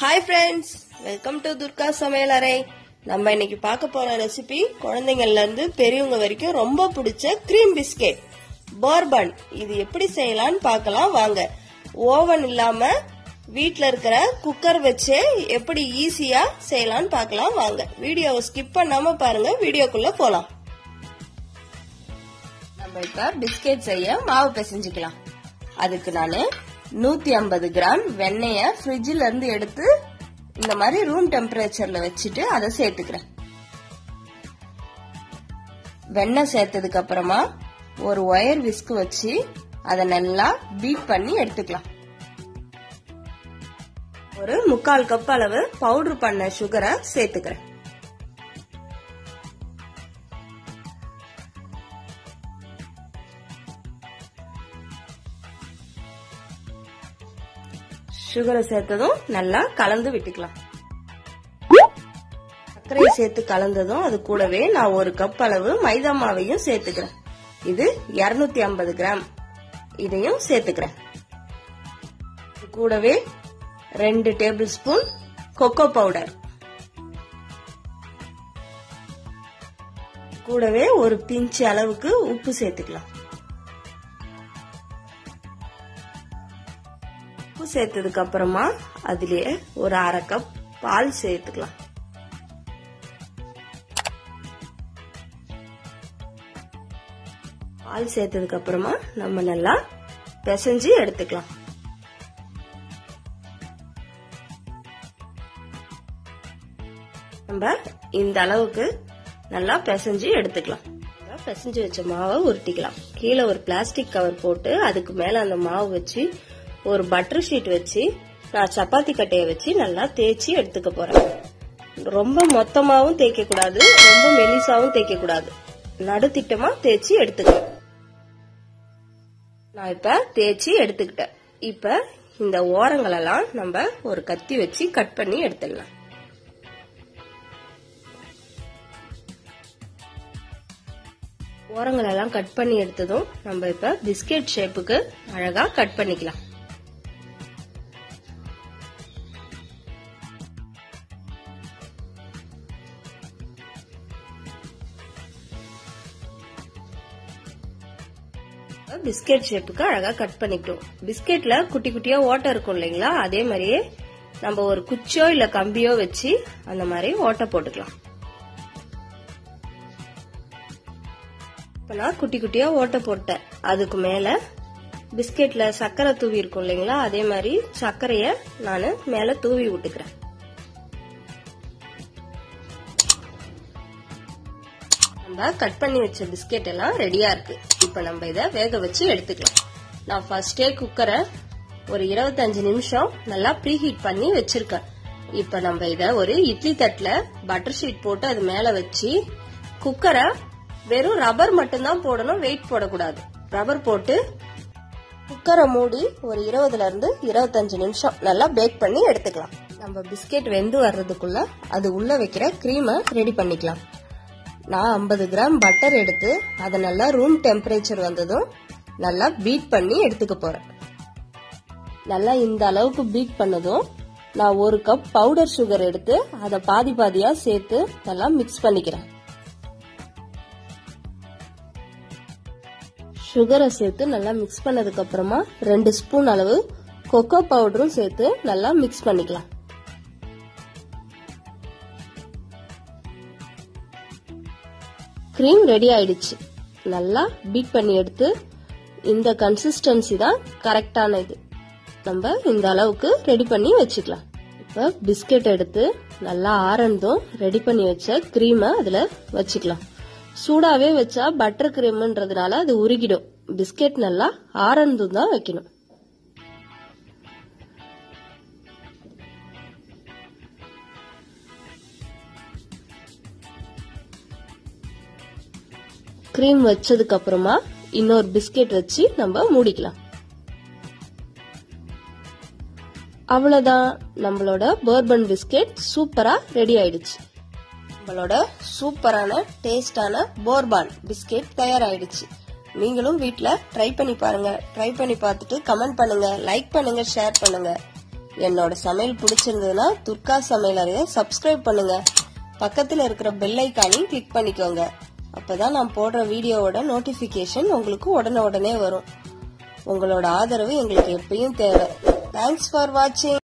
hi friends welcome to Durga சமையல் அறை நம்ம இன்னைக்கு பார்க்க போற ரெசிபி குழந்தைங்கள்ல இருந்து பெரியவங்க வரைக்கும் ரொம்ப பிடிச்ச கிரீம் பிஸ்கெட் போர்பன் இது எப்படி செய்யலாம்னு பார்க்கலாம் வாங்க ஓவன் இல்லாம வீட்ல இருக்கிற குக்கர் வச்சு எப்படி ஈஸியா செய்யலாம்னு பார்க்கலாம் வாங்க வீடியோவை ஸ்கிப் பண்ணாம பாருங்க வீடியோக்குள்ள போலாம் நம்ம இப்ப பிஸ்கெட் செய்ய மாவு பிசைஞ்சுக்கலாம் அதுக்கு நான் நூத்தி ஐம்பது கிராம் வெண்ணெய ஃப்ரிட்ஜில் இருந்து எடுத்து இந்த மாதிரி ரூம் டெம்பரேச்சர்ல வச்சுட்டு அதை சேர்த்துக்கிறேன் வெண்ணெய் சேர்த்ததுக்கு அப்புறமா ஒரு ஒயர் விஸ்க் வச்சு அதை நல்லா பீட் பண்ணி எடுத்துக்கலாம் ஒரு முக்கால் கப் அளவு பவுடர் பண்ண சுகரை சேர்த்துக்கிறேன் சுகரை சேர்த்ததும் நல்லா கலந்து விட்டுக்கலாம் சர்க்கரையை சேர்த்து கலந்ததும் அது கூடவே நான் ஒரு கப் அளவு மைதா மாவையும் சேர்த்துக்கிறேன் இது இருநூத்தி ஐம்பது கிராம் இதையும் சேர்த்துக்கிறேன் கூடவே ரெண்டு டேபிள் ஸ்பூன் கொக்கோ பவுடர் கூடவே ஒரு பிஞ்சு அளவுக்கு உப்பு சேர்த்துக்கலாம் உப்பு சேர்த்ததுக்கு அப்புறமா அதுலயே ஒரு அரை கப் பால் சேர்த்துக்கலாம் பால் சேர்த்ததுக்கு அப்புறமா நம்ம நல்லா பிசைஞ்சு எடுத்துக்கலாம் நம்ம இந்த அளவுக்கு நல்லா பிசைஞ்சு எடுத்துக்கலாம் பிசைஞ்சு வச்ச மாவை உருட்டிக்கலாம் கீழே ஒரு பிளாஸ்டிக் கவர் போட்டு அதுக்கு மேல அந்த மாவு வச்சு ஒரு பட்டர் ஷீட் வச்சு நான் சப்பாத்தி கட்டைய வச்சு நல்லா தேய்ச்சி எடுத்துக்க போறேன் ரொம்ப மொத்தமாவும் தேய்க்க கூடாது ரொம்ப மெலிசாவும் தேய்க்க கூடாது நடுத்திட்டமா தேய்ச்சி எடுத்துக்கலாம் நான் இப்ப தேய்ச்சி எடுத்துக்கிட்டேன் இப்ப இந்த ஓரங்களெல்லாம் நம்ம ஒரு கத்தி வச்சு கட் பண்ணி எடுத்துடலாம் ஓரங்களெல்லாம் கட் பண்ணி எடுத்ததும் நம்ம இப்ப பிஸ்கெட் ஷேப்புக்கு அழகா கட் பண்ணிக்கலாம் பிஸ்கெட் ஷேப்புக்கு அழகா கட் பண்ணிக்கிட்டோம் பிஸ்கெட்ல குட்டி குட்டியா ஓட்டை இருக்கும் இல்லைங்களா அதே மாதிரியே நம்ம ஒரு குச்சியோ இல்ல கம்பியோ வச்சு அந்த மாதிரி ஓட்டை போட்டுக்கலாம் இப்ப நான் குட்டி குட்டியா ஓட்டை போட்டேன் அதுக்கு மேல பிஸ்கெட்ல சர்க்கரை தூவி இருக்கும் இல்லைங்களா அதே மாதிரி சர்க்கரைய நான் மேல தூவி விட்டுக்கிறேன் நம்ம கட் பண்ணி வச்ச பிஸ்கெட் எல்லாம் ரெடியா இருக்கு இப்ப நம்ம இத வேக வச்சு எடுத்துக்கலாம் நான் ஃபர்ஸ்டே குக்கரை ஒரு இருபத்தஞ்சு நிமிஷம் நல்லா ப்ரீ ஹீட் பண்ணி வச்சிருக்கேன் இப்ப நம்ம இத ஒரு இட்லி தட்டுல பட்டர் ஷீட் போட்டு அது மேல வச்சு குக்கரை வெறும் ரப்பர் மட்டும்தான் போடணும் வெயிட் போடக்கூடாது ரப்பர் போட்டு குக்கரை மூடி ஒரு இருபதுல இருந்து இருபத்தஞ்சு நிமிஷம் நல்லா பேக் பண்ணி எடுத்துக்கலாம் நம்ம பிஸ்கெட் வெந்து வர்றதுக்குள்ள அது உள்ள வைக்கிற கிரீமை ரெடி பண்ணிக்கலாம் நான் ஐம்பது கிராம் பட்டர் எடுத்து அதை நல்லா ரூம் டெம்பரேச்சர் வந்ததும் நல்லா பீட் பண்ணி எடுத்துக்க போறேன் நல்லா இந்த அளவுக்கு பீட் பண்ணதும் நான் ஒரு கப் பவுடர் சுகர் எடுத்து அதை பாதி பாதியா சேர்த்து நல்லா மிக்ஸ் பண்ணிக்கிறேன் சுகரை சேர்த்து நல்லா மிக்ஸ் பண்ணதுக்கு அப்புறமா ரெண்டு ஸ்பூன் அளவு கொக்கோ பவுடரும் சேர்த்து நல்லா மிக்ஸ் பண்ணிக்கலாம் கிரீம் ரெடி ஆயிடுச்சு நல்லா பீட் பண்ணி எடுத்து இந்த கன்சிஸ்டன்சி தான் கரெக்டான இது நம்ம இந்த அளவுக்கு ரெடி பண்ணி வச்சுக்கலாம் இப்ப பிஸ்கெட் எடுத்து நல்லா ஆறந்தும் ரெடி பண்ணி வச்ச கிரீமை அதுல வச்சுக்கலாம் சூடாவே வச்சா பட்டர் கிரீம்ன்றதுனால அது உருகிடும் பிஸ்கெட் நல்லா ஆறந்தும் தான் வைக்கணும் கிரீம் வச்சதுக்கு அப்புறமா இன்னொரு பிஸ்கெட் வச்சு நம்ம மூடிக்கலாம் அவ்வளவுதான் நம்மளோட போர்பன் பிஸ்கெட் சூப்பரா ரெடி ஆயிடுச்சு நம்மளோட சூப்பரான டேஸ்டான போர்பான் பிஸ்கெட் தயாராயிடுச்சு நீங்களும் வீட்ல ட்ரை பண்ணி பாருங்க ட்ரை பண்ணி பார்த்துட்டு கமெண்ட் பண்ணுங்க லைக் பண்ணுங்க ஷேர் பண்ணுங்க என்னோட சமையல் பிடிச்சிருந்ததுன்னா துர்கா சமையல் அறையை சப்ஸ்கிரைப் பண்ணுங்க பக்கத்துல இருக்கிற பெல் ஐக்கானையும் கிளிக் பண்ணிக்கோங்க அப்பதான் நான் போடுற வீடியோவோட நோட்டிபிகேஷன் உங்களுக்கு உடனே உடனே வரும் உங்களோட ஆதரவு எங்களுக்கு எப்பயும் தேவை தேங்க்ஸ் ஃபார் வாட்சிங்